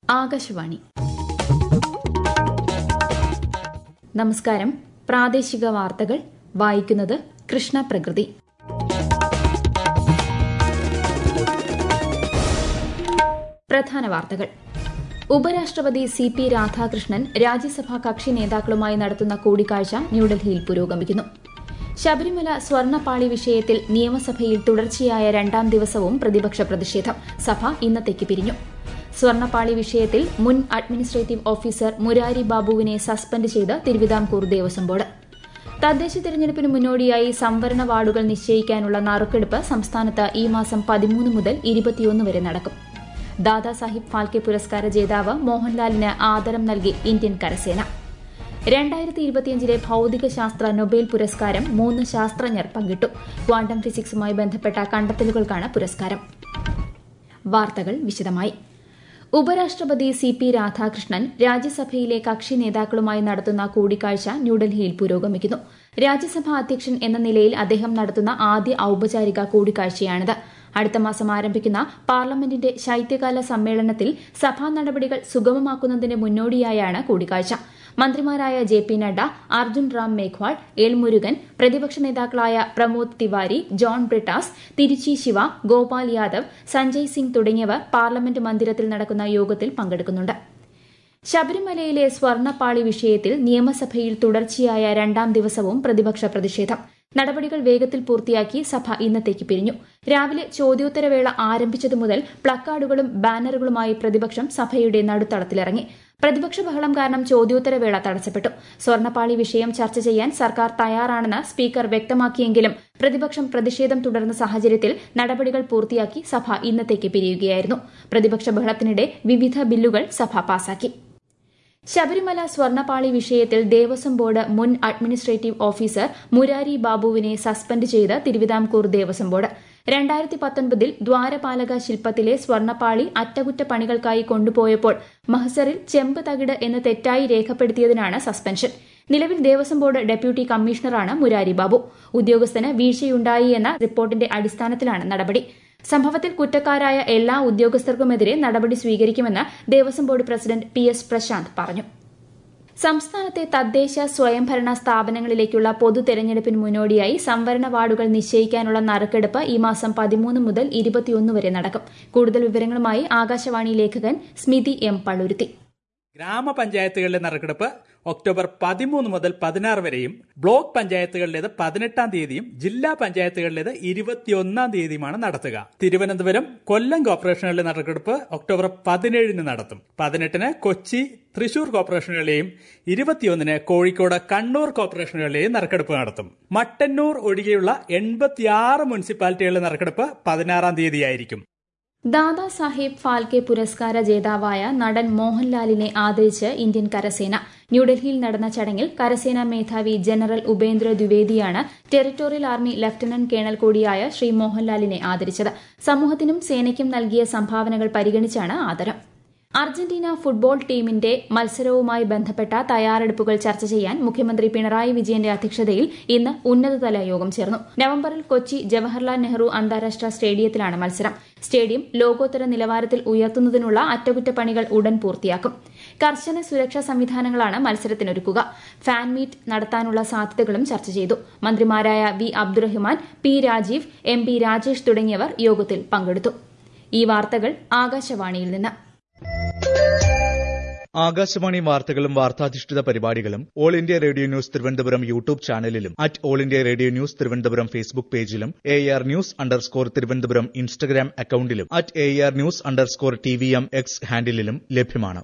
ആകാശവാണി നമസ്കാരം പ്രാദേശിക വാർത്തകൾ വായിക്കുന്നത് കൃഷ്ണ പ്രകൃതി പ്രധാന വാർത്തകൾ ഉപരാഷ്ട്രപതി സി പി രാധാകൃഷ്ണൻ രാജ്യസഭാ കക്ഷി നേതാക്കളുമായി നടത്തുന്ന കൂടിക്കാഴ്ച ന്യൂഡൽഹിയിൽ പുരോഗമിക്കുന്നു ശബരിമല സ്വർണ്ണപ്പാളി വിഷയത്തിൽ നിയമസഭയിൽ തുടർച്ചയായ രണ്ടാം ദിവസവും പ്രതിപക്ഷ പ്രതിഷേധം സഭ ഇന്നത്തേക്ക് പിരിഞ്ഞു സ്വർണ്ണപ്പാളി വിഷയത്തിൽ മുൻ അഡ്മിനിസ്ട്രേറ്റീവ് ഓഫീസർ മുരാരി ബാബുവിനെ സസ്പെൻഡ് ചെയ്ത് തിരുവിതാംകൂർ ദേവസ്വം ബോർഡ് തദ്ദേശ തെരഞ്ഞെടുപ്പിന് മുന്നോടിയായി സംവരണ വാർഡുകൾ നിശ്ചയിക്കാനുള്ള നറുക്കെടുപ്പ് സംസ്ഥാനത്ത് ഈ മാസം പതിമൂന്ന് മുതൽ ഇരുപത്തിയൊന്ന് വരെ നടക്കും ദാദാസാഹിബ് ഫാൽക്കെ പുരസ്കാര ജേതാവ് മോഹൻലാലിന് ആദരം നൽകി ഇന്ത്യൻ കരസേന രണ്ടായിരത്തി ഇരുപത്തിയഞ്ചിലെ ഭൌതികശാസ്ത്ര നൊബേൽ പുരസ്കാരം മൂന്ന് ശാസ്ത്രജ്ഞർ പങ്കിട്ടു ക്വാണ്ടം ഫിസിക്സുമായി ബന്ധപ്പെട്ട കണ്ടെത്തലുകൾക്കാണ് പുരസ്കാരം വാർത്തകൾ വിശദമായി ഉപരാഷ്ട്രപതി സി പി രാധാകൃഷ്ണൻ രാജ്യസഭയിലെ കക്ഷി നേതാക്കളുമായി നടത്തുന്ന കൂടിക്കാഴ്ച ന്യൂഡൽഹിയിൽ പുരോഗമിക്കുന്നു രാജ്യസഭാ അധ്യക്ഷൻ എന്ന നിലയിൽ അദ്ദേഹം നടത്തുന്ന ആദ്യ ഔപചാരിക കൂടിക്കാഴ്ചയാണിത് അടുത്ത മാസം ആരംഭിക്കുന്ന പാർലമെന്റിന്റെ ശൈത്യകാല സമ്മേളനത്തിൽ സഭാ നടപടികൾ സുഗമമാക്കുന്നതിന് മുന്നോടിയായാണ് കൂടിക്കാഴ്ച മന്ത്രിമാരായ J P Nadda Arjun Ram Meghwal L Murugan പ്രതിപക്ഷ നേതാക്കളായ പ്രമോദ് തിവാരി ജോൺ ബ്രിട്ടാസ് തിരുച്ചി ശിവ ഗോപാൽ യാദവ് സഞ്ജയ് സിംഗ് തുടങ്ങിയവർ പാർലമെന്റ് മന്ദിരത്തിൽ നടക്കുന്ന യോഗത്തിൽ പങ്കെടുക്കുന്നുണ്ട് ശബരിമലയിലെ സ്വർണ്ണപ്പാളി വിഷയത്തിൽ നിയമസഭയിൽ തുടർച്ചയായ രണ്ടാം ദിവസവും പ്രതിപക്ഷ പ്രതിഷേധം നടപടികൾ വേഗത്തിൽ പൂർത്തിയാക്കി സഭ ഇന്നത്തേക്ക് പിരിഞ്ഞു രാവിലെ ചോദ്യോത്തരവേള ആരംഭിച്ചതു മുതൽ പ്ലക്കാർഡുകളും ബാനറുകളുമായി പ്രതിപക്ഷം സഭയുടെ നടുത്തളത്തിലിറങ്ങി പ്രതിപക്ഷ ബഹളം കാരണം ചോദ്യോത്തരവേള തടസ്സപ്പെട്ടു സ്വർണ്ണപ്പാളി വിഷയം ചർച്ച ചെയ്യാൻ സർക്കാർ തയ്യാറാണെന്ന് സ്പീക്കർ വ്യക്തമാക്കിയെങ്കിലും പ്രതിപക്ഷം പ്രതിഷേധം തുടർന്ന സാഹചര്യത്തിൽ നടപടികൾ പൂർത്തിയാക്കി സഭ ഇന്നത്തേക്ക് പിരിയുകയായിരുന്നു പ്രതിപക്ഷ ബഹളത്തിനിടെ വിവിധ ബില്ലുകൾ സഭ പാസാക്കി ശബരിമല സ്വർണ്ണപ്പാളി വിഷയത്തിൽ ദേവസ്വം ബോർഡ് മുൻ അഡ്മിനിസ്ട്രേറ്റീവ് ഓഫീസർ മുരാരി ബാബുവിനെ സസ്പെൻഡ് ചെയ്ത് തിരുവിതാംകൂർ ദേവസ്വം ബോർഡ് രണ്ടായിരത്തി പത്തൊൻപതിൽ ദ്വാരപാലക ശില്പത്തിലെ സ്വർണ്ണപ്പാളി അറ്റകുറ്റപ്പണികൾക്കായി കൊണ്ടുപോയപ്പോൾ മഹസറിൽ ചെമ്പ് തകിട് എന്ന് തെറ്റായി രേഖപ്പെടുത്തിയതിനാണ് സസ്പെൻഷൻ നിലവിൽ ദേവസ്വം ബോർഡ് ഡെപ്യൂട്ടി കമ്മീഷണറാണ് മുരാരി ബാബു ഉദ്യോഗസ്ഥന് വീഴ്ചയുണ്ടായി എന്ന റിപ്പോർട്ടിന്റെ അടിസ്ഥാനത്തിലാണ് നടപടി സംഭവത്തിൽ കുറ്റക്കാരായ എല്ലാ ഉദ്യോഗസ്ഥർക്കുമെതിരെ നടപടി സ്വീകരിക്കുമെന്ന് Devaswom board president P S Prashanth പറഞ്ഞു സംസ്ഥാനത്തെ തദ്ദേശ സ്വയംഭരണ സ്ഥാപനങ്ങളിലേക്കുള്ള പൊതു തെരഞ്ഞെടുപ്പിന് മുന്നോടിയായി സംവരണ വാർഡുകൾ നിശ്ചയിക്കാനുള്ള നറുക്കെടുപ്പ് ഈ മാസം പതിമൂന്ന് മുതൽ ഇരുപത്തിയൊന്ന് വരെ നടക്കും കൂടുതൽ വിവരങ്ങളുമായി ആകാശവാണി ലേഖകൻ സ്മിതി എം പള്ളുരുത്തി ഗ്രാമപഞ്ചായത്തുകളിലെ നറുക്കെടുപ്പ് ഒക്ടോബർ പതിമൂന്ന് മുതൽ പതിനാറ് വരെയും ബ്ലോക്ക് പഞ്ചായത്തുകളിലേത് പതിനെട്ടാം തീയതിയും ജില്ലാ പഞ്ചായത്തുകളിലേത് ഇരുപത്തിയൊന്നാം തീയതിയുമാണ് നടത്തുക തിരുവനന്തപുരം കൊല്ലം കോർപ്പറേഷനുകളിലെ നറുക്കെടുപ്പ് ഒക്ടോബർ പതിനേഴിന് നടത്തും പതിനെട്ടിന് കൊച്ചി തൃശൂർ കോർപ്പറേഷനുകളെയും ഇരുപത്തിയൊന്നിന് കോഴിക്കോട് കണ്ണൂർ കോർപ്പറേഷനുകളിലെയും നറുക്കെടുപ്പ് നടത്തും മട്ടന്നൂർ ഒഴികെയുള്ള എൺപത്തിയാറ് മുനിസിപ്പാലിറ്റികളിലെ നറുക്കെടുപ്പ് പതിനാറാം തീയതിയായിരിക്കും ദാദാ സാഹേബ് ഫാൽക്കെ പുരസ്കാര ജേതാവായ നടൻ മോഹൻലാലിനെ ആദരിച്ച് ഇന്ത്യൻ കരസേന ന്യൂഡൽഹിയിൽ നടന്ന ചടങ്ങിൽ കരസേനാ മേധാവി ജനറൽ ഉപേന്ദ്ര ദ്വിവേദിയാണ് ടെറിട്ടോറിയൽ ആർമി ലഫ്റ്റനന്റ് കേണൽ കൂടിയായ ശ്രീ മോഹൻലാലിനെ ആദരിച്ചത് സമൂഹത്തിനും സേനയ്ക്കും നൽകിയ സംഭാവനകൾ പരിഗണിച്ചാണ് ആദരം അർജന്റീന ഫുട്ബോൾ ടീമിന്റെ മത്സരവുമായി ബന്ധപ്പെട്ട തയ്യാറെടുപ്പുകൾ ചർച്ച ചെയ്യാൻ മുഖ്യമന്ത്രി പിണറായി വിജയന്റെ അധ്യക്ഷതയിൽ ഇന്ന് ഉന്നതതല യോഗം ചേർന്നു നവംബറിൽ കൊച്ചി ജവഹർലാൽ നെഹ്റു അന്താരാഷ്ട്ര സ്റ്റേഡിയത്തിലാണ് മത്സരം സ്റ്റേഡിയം ലോകോത്തര നിലവാരത്തിൽ ഉയർത്തുന്നതിനുള്ള അറ്റകുറ്റപ്പണികൾ ഉടൻ പൂർത്തിയാക്കും കർശന സുരക്ഷാ സംവിധാനങ്ങളാണ് മത്സരത്തിനൊരുക്കുക ഫാൻ മീറ്റ് നടത്താനുള്ള സാധ്യതകളും ചർച്ച ചെയ്തു മന്ത്രിമാരായ V Abdurahman P Rajeev M P Rajesh തുടങ്ങിയവർ യോഗത്തിൽ പങ്കെടുത്തു ഈ വാർത്തകൾ ആകാശവാണിയിൽ നിന്ന് ആകാശവാണി വാർത്തകളും വാർത്താധിഷ്ഠിത പരിപാടികളും all India radio news Thiruvananthapuram YouTube ചാനലിലും at all India radio news Thiruvananthapuram Facebook പേജിലും A R news underscore Thiruvananthapuram Instagram അക്കൌണ്ടിലും at A R news underscore T V M X ഹാൻഡിലും ലഭ്യമാണ്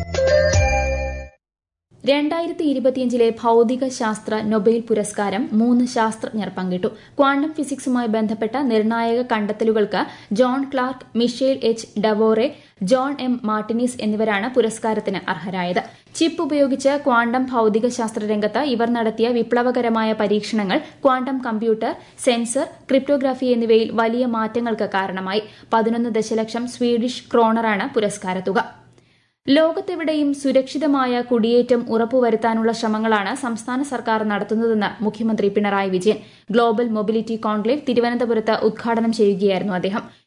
രണ്ടായിരത്തി ഇരുപത്തിയഞ്ചിലെ ഭൌതിക ശാസ്ത്ര നൊബേൽ പുരസ്കാരം മൂന്ന് ശാസ്ത്രജ്ഞർ പങ്കിട്ടു ക്വാണ്ടം ഫിസിക്സുമായി ബന്ധപ്പെട്ട നിർണായക കണ്ടെത്തലുകൾക്ക് John Clarke Michel H Devoret John M Martinis എന്നിവരാണ് പുരസ്കാരത്തിന് അർഹരായത് ചിപ്പ് ഉപയോഗിച്ച് ക്വാണ്ടം ഭൌതിക ശാസ്ത്ര രംഗത്ത് ഇവർ നടത്തിയ വിപ്ലവകരമായ പരീക്ഷണങ്ങൾ ക്വാണ്ടം കമ്പ്യൂട്ടർ സെൻസർ ക്രിപ്റ്റോഗ്രാഫി എന്നിവയിൽ വലിയ മാറ്റങ്ങൾക്ക് കാരണമായി പതിനൊന്ന് ദശലക്ഷം സ്വീഡിഷ് ക്രോണറാണ് പുരസ്കാരത്തുക ലോകത്തെവിടെയും സുരക്ഷിതമായ കുടിയേറ്റം ഉറപ്പുവരുത്താനുള്ള ശ്രമങ്ങളാണ് സംസ്ഥാന സർക്കാർ നടത്തുന്നതെന്ന് മുഖ്യമന്ത്രി Pinarayi Vijayan global mobility conclave തിരുവനന്തപുരത്ത് ഉദ്ഘാടനം ചെയ്യുകയായിരുന്നു അദ്ദേഹം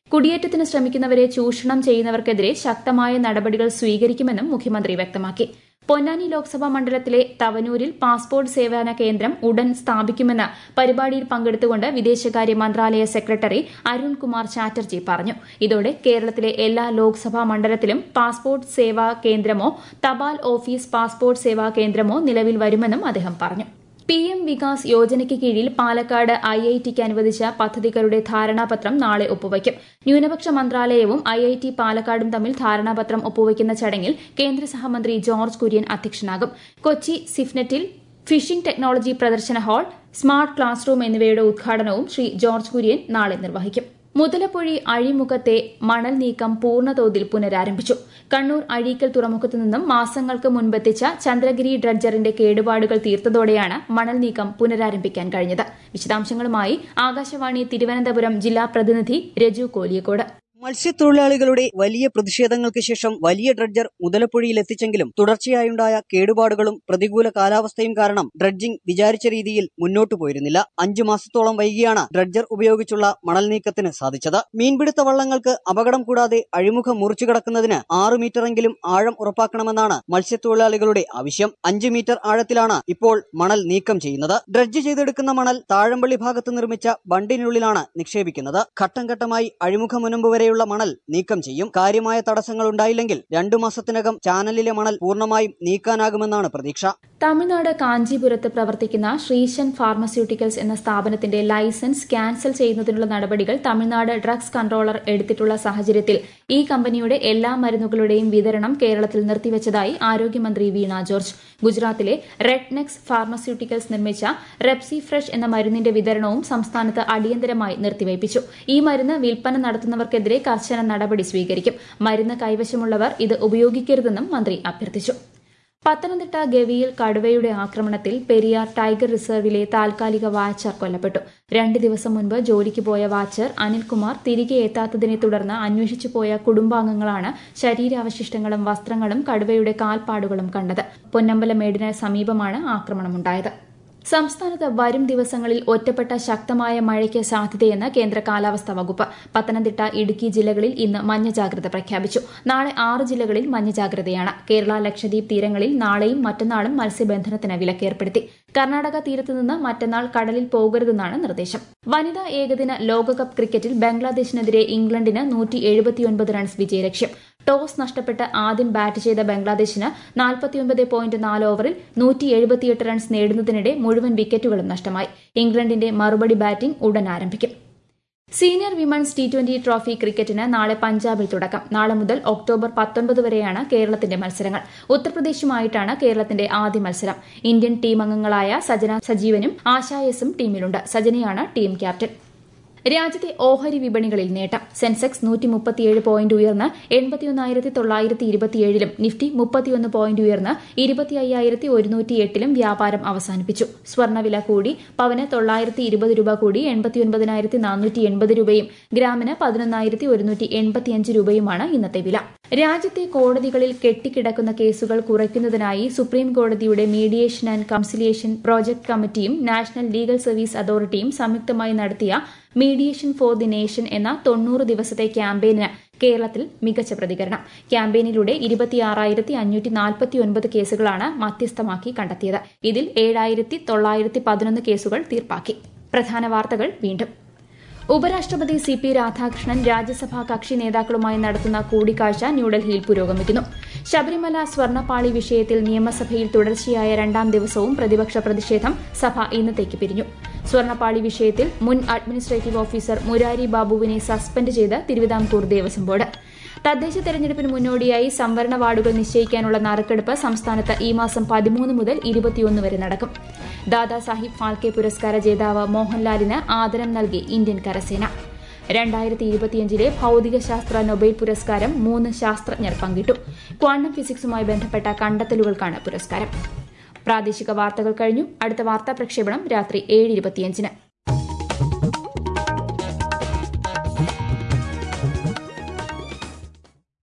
കുടിയേറ്റത്തിന് ശ്രമിക്കുന്നവരെ ചൂഷണം ചെയ്യുന്നവർക്കെതിരെ ശക്തമായ നടപടികൾ സ്വീകരിക്കുമെന്നും മുഖ്യമന്ത്രി വ്യക്തമാക്കി പൊന്നാനി ലോക്സഭാ മണ്ഡലത്തിലെ തവനൂരിൽ പാസ്പോർട്ട് സേവന കേന്ദ്രം ഉടൻ സ്ഥാപിക്കുമെന്ന് പരിപാടിയിൽ പങ്കെടുത്തുകൊണ്ട് വിദേശകാര്യ മന്ത്രാലയ സെക്രട്ടറി അരുൺകുമാർ ചാറ്റർജി പറഞ്ഞു ഇതോടെ കേരളത്തിലെ എല്ലാ ലോക്സഭാ മണ്ഡലത്തിലും പാസ്പോർട്ട് സേവാ കേന്ദ്രമോ തപാൽ ഓഫീസ് പാസ്പോർട്ട് സേവാ കേന്ദ്രമോ നിലവിൽ വരുമെന്നും അദ്ദേഹം പറഞ്ഞു പി എം വികാസ് യോജനയ്ക്ക് കീഴിൽ പാലക്കാട് ഐ ഐ ടിക്ക് അനുവദിച്ച പദ്ധതികളുടെ ധാരണാപത്രം നാളെ ഒപ്പുവയ്ക്കും ന്യൂനപക്ഷ മന്ത്രാലയവും ഐ ഐ ടി പാലക്കാടും തമ്മിൽ ധാരണാപത്രം ഒപ്പുവയ്ക്കുന്ന ചടങ്ങിൽ കേന്ദ്ര സഹമന്ത്രി ജോർജ് കുര്യൻ അധ്യക്ഷനാകും കൊച്ചി സിഫ്നെറ്റിൽ ഫിഷിംഗ് ടെക്നോളജി പ്രദർശന ഹാൾ സ്മാർട്ട് ക്ലാസ് റൂം എന്നിവയുടെ ഉദ്ഘാടനവും ശ്രീ ജോർജ് കുര്യൻ നാളെ നിർവഹിക്കും മുതലപ്പൊഴി അഴിമുഖത്തെ മണൽ നീക്കം പൂർണ്ണതോതിൽ പുനരാരംഭിച്ചു കണ്ണൂർ അഴീക്കൽ തുറമുഖത്തു നിന്നും മാസങ്ങൾക്ക് മുൻപെത്തിച്ച ചന്ദ്രഗിരി ഡ്രഡ്ജറിന്റെ കേടുപാടുകൾ തീർത്തതോടെയാണ് മണൽ നീക്കം പുനരാരംഭിക്കാൻ കഴിഞ്ഞത് വിശദാംശങ്ങളുമായി ആകാശവാണി തിരുവനന്തപുരം ജില്ലാ പ്രതിനിധി രജു കോലിയക്കോട് മത്സ്യത്തൊഴിലാളികളുടെ വലിയ പ്രതിഷേധങ്ങൾക്ക് ശേഷം വലിയ ഡ്രഡ്ജർ മുതലപ്പുഴയിൽ എത്തിച്ചെങ്കിലും തുടർച്ചയായുണ്ടായ കേടുപാടുകളും പ്രതികൂല കാലാവസ്ഥയും കാരണം ഡ്രഡ്ജിംഗ് വിചാരിച്ച രീതിയിൽ മുന്നോട്ടു പോയിരുന്നില്ല അഞ്ചു മാസത്തോളം വൈകിയാണ് ഡ്രഡ്ജർ ഉപയോഗിച്ചുള്ള മണൽ നീക്കത്തിന് സാധിച്ചത് മീൻപിടുത്ത വള്ളങ്ങൾക്ക് അപകടം കൂടാതെ അഴിമുഖം മുറിച്ചു കിടക്കുന്നതിന് ആറ് മീറ്ററെങ്കിലും ആഴം ഉറപ്പാക്കണമെന്നാണ് മത്സ്യത്തൊഴിലാളികളുടെ ആവശ്യം അഞ്ച് മീറ്റർ ആഴത്തിലാണ് ഇപ്പോൾ മണൽ നീക്കം ചെയ്യുന്നത് ഡ്രഡ്ജ് ചെയ്തെടുക്കുന്ന മണൽ താഴമ്പള്ളി ഭാഗത്ത് നിർമ്മിച്ച ബണ്ടിനുള്ളിലാണ് നിക്ഷേപിക്കുന്നത് ഘട്ടം ഘട്ടമായി അഴിമുഖം മുനമ്പ് വരെയുള്ള മണൽ നീക്കം ചെയ്യും കാര്യമായ തടസ്സങ്ങൾ ഉണ്ടായില്ലെങ്കിൽ രണ്ടു മാസത്തിനകം ചാനലിലെ മണൽ പൂർണ്ണമായും നീക്കാനാകുമെന്നാണ് പ്രതീക്ഷ തമിഴ്നാട് കാഞ്ചീപുരത്ത് പ്രവർത്തിക്കുന്ന ശ്രീശൻ ഫാർമസ്യൂട്ടിക്കൽസ് എന്ന സ്ഥാപനത്തിന്റെ ലൈസൻസ് ക്യാൻസൽ ചെയ്യുന്നതിനുള്ള നടപടികൾ തമിഴ്നാട് ഡ്രഗ്സ് കൺട്രോളർ എടുത്തിട്ടുള്ള സാഹചര്യത്തിൽ ഈ കമ്പനിയുടെ എല്ലാ മരുന്നുകളുടെയും വിതരണം കേരളത്തിൽ നിർത്തിവച്ചതായി ആരോഗ്യമന്ത്രി വീണ ജോർജ് ഗുജറാത്തിലെ റെഡ് നെക്സ് ഫാർമസ്യൂട്ടിക്കൽസ് നിർമ്മിച്ച റെപ്സി ഫ്രഷ് എന്ന മരുന്നിന്റെ വിതരണവും സംസ്ഥാനത്ത് അടിയന്തരമായി നിർത്തിവയ്പ്പിച്ചു ഈ മരുന്ന് വിൽപ്പന നടത്തുന്നവർക്കെതിരെ കർശന നടപടി സ്വീകരിക്കും മരുന്ന് കൈവശമുള്ളവർ ഇത് ഉപയോഗിക്കരുതെന്നും മന്ത്രി അഭ്യർത്ഥിച്ചു പത്തനംതിട്ട ഗവിയിൽ കടുവയുടെ ആക്രമണത്തിൽ പെരിയാർ ടൈഗർ റിസർവിലെ താൽക്കാലിക വാച്ചർ കൊല്ലപ്പെട്ടു രണ്ട് ദിവസം മുൻപ് ജോലിക്ക് പോയ വാച്ചർ അനിൽകുമാർ തിരികെ എത്താത്തതിനെ തുടർന്ന് അന്വേഷിച്ചു പോയ കുടുംബാംഗങ്ങളാണ് ശരീരാവശിഷ്ടങ്ങളും വസ്ത്രങ്ങളും കടുവയുടെ കാൽപ്പാടുകളും കണ്ടത് പൊന്നമ്പലമേടിന് സമീപമാണ് ആക്രമണമുണ്ടായത് സംസ്ഥാനത്ത് വരും ദിവസങ്ങളിൽ ഒറ്റപ്പെട്ട ശക്തമായ മഴയ്ക്ക് സാധ്യതയെന്ന് കേന്ദ്ര കാലാവസ്ഥാ വകുപ്പ് പത്തനംതിട്ട ഇടുക്കി ജില്ലകളിൽ ഇന്ന് മഞ്ഞ ജാഗ്രത പ്രഖ്യാപിച്ചു നാളെ ആറ് ജില്ലകളിൽ മഞ്ഞ ജാഗ്രതയാണ് കേരള ലക്ഷദ്വീപ് തീരങ്ങളിൽ നാളെയും മറ്റന്നാളും മത്സ്യബന്ധനത്തിന് വിലക്കേർപ്പെടുത്തി കർണാടക തീരത്തുനിന്ന് മറ്റന്നാൾ കടലിൽ പോകരുതെന്നാണ് നിർദ്ദേശം വനിതാ ഏകദിന ലോകകപ്പ് ക്രിക്കറ്റിൽ ബംഗ്ലാദേശിനെതിരെ ഇംഗ്ലണ്ടിന് നൂറ്റി റൺസ് വിജയലക്ഷ്യം ടോസ് നഷ്ടപ്പെട്ട് ആദ്യം ബാറ്റ് ചെയ്ത ബംഗ്ലാദേശിന് നാൽപ്പത്തിയൊൻപത് പോയിന്റ് നാല് ഓവറിൽ നൂറ്റി എഴുപത്തിയെട്ട് റൺസ് നേടുന്നതിനിടെ മുഴുവൻ വിക്കറ്റുകളും നഷ്ടമായി ഇംഗ്ലണ്ടിന്റെ മറുപടി ബാറ്റിംഗ് ഉടൻ ആരംഭിക്കും senior women's T twenty trophy ക്രിക്കറ്റിന് നാളെ പഞ്ചാബിൽ തുടക്കം നാളെ മുതൽ ഒക്ടോബർ പത്തൊൻപത് വരെയാണ് കേരളത്തിന്റെ മത്സരങ്ങൾ ഉത്തർപ്രദേശുമായിട്ടാണ് കേരളത്തിന്റെ ആദ്യ മത്സരം ഇന്ത്യൻ ടീം അംഗങ്ങളായ സജന സജീവനും ആശായസും ടീമിലുണ്ട് സജനയാണ് ടീം ക്യാപ്റ്റൻ രാജ്യത്തെ ഓഹരി വിപണികളിൽ നേട്ടം സെൻസെക്സ് നൂറ്റി മുപ്പത്തിയേഴ് പോയിന്റ് ഉയർന്ന് എൺപത്തിയൊന്നായിരത്തി തൊള്ളായിരത്തി ഇരുപത്തിയേഴിലും നിഫ്റ്റി മുപ്പത്തിയൊന്ന് പോയിന്റ് ഉയർന്ന് ഇരുപത്തി അയ്യായിരത്തി ഒരുന്നൂറ്റി എട്ടിലും വ്യാപാരം അവസാനിപ്പിച്ചു സ്വർണ്ണവില കൂടി പവന് തൊള്ളായിരത്തി ഇരുപത് രൂപ കൂടി എൺപത്തിയൊൻപതിനായിരത്തി നാനൂറ്റി എൺപത് രൂപയും ഗ്രാമിന് പതിനൊന്നായിരത്തി ഒരുന്നൂറ്റി എൺപത്തിയഞ്ച് രൂപയുമാണ് ഇന്നത്തെ വില രാജ്യത്തെ കോടതികളിൽ കെട്ടിക്കിടക്കുന്ന കേസുകൾ കുറയ്ക്കുന്നതിനായി സുപ്രീം കോടതിയുടെ മീഡിയേഷൻ ആൻഡ് കൺസിലിയേഷൻ പ്രോജക്ട് കമ്മിറ്റിയും നാഷണൽ ലീഗൽ സർവീസ് അതോറിറ്റിയും സംയുക്തമായി നടത്തിയ മീഡിയേഷൻ ഫോർ ദി നേഷൻ എന്ന തൊണ്ണൂറ് ദിവസത്തെ ക്യാമ്പയിന് കേരളത്തിൽ മികച്ച പ്രതികരണം ക്യാമ്പയിനിലൂടെ ഇരുപത്തിയാറായിരത്തി അഞ്ഞൂറ്റി നാൽപ്പത്തിയൊൻപത് കേസുകളാണ് മധ്യസ്ഥമാക്കി കണ്ടെത്തിയത് ഇതിൽ ഏഴായിരത്തി തൊള്ളായിരത്തി പതിനൊന്ന് കേസുകൾ തീർപ്പാക്കി പ്രധാന വാർത്തകൾ വീണ്ടും ഉപരാഷ്ട്രപതി സി പി രാധാകൃഷ്ണൻ രാജ്യസഭാ കക്ഷി നേതാക്കളുമായി നടത്തുന്ന കൂടിക്കാഴ്ച ന്യൂഡൽഹിയിൽ പുരോഗമിക്കുന്നു ശബരിമല സ്വർണ്ണപ്പാളി വിഷയത്തിൽ നിയമസഭയിൽ തുടർച്ചയായ രണ്ടാം ദിവസവും പ്രതിപക്ഷ പ്രതിഷേധം സഭ ഇന്നത്തേക്ക് പിരിഞ്ഞു സ്വർണ്ണപ്പാളി വിഷയത്തിൽ മുൻ അഡ്മിനിസ്ട്രേറ്റീവ് ഓഫീസർ മുരാരി ബാബുവിനെ സസ്പെൻഡ് ചെയ്ത് തിരുവിതാംകൂർ ദേവസ്വം ബോർഡ് തദ്ദേശ തെരഞ്ഞെടുപ്പിന് മുന്നോടിയായി സംവരണ വാർഡുകൾ നിശ്ചയിക്കാനുള്ള നറുക്കെടുപ്പ് സംസ്ഥാനത്ത് ഈ മാസം പതിമൂന്ന് മുതൽ ഇരുപത്തിയൊന്ന് വരെ നടക്കും ദാദാസാഹിബ് ഫാൽക്കെ പുരസ്കാര ജേതാവ് മോഹൻലാലിന് ആദരം നൽകി ഇന്ത്യൻ കരസേന രണ്ടായിരത്തി ഇരുപത്തിയഞ്ചിലെ ഭൌതികശാസ്ത്ര നൊബേൽ പുരസ്കാരം മൂന്ന് ശാസ്ത്രജ്ഞർ പങ്കിട്ടു ക്വാണ്ടം ഫിസിക്സുമായി ബന്ധപ്പെട്ട കണ്ടെത്തലുകൾക്കാണ് പുരസ്കാരം പ്രാദേശിക വാർത്തകൾ കഴിഞ്ഞു അടുത്ത വാർത്താ പ്രക്ഷേപണം രാത്രി ഏഴ് ഇരുപത്തിയഞ്ചിന്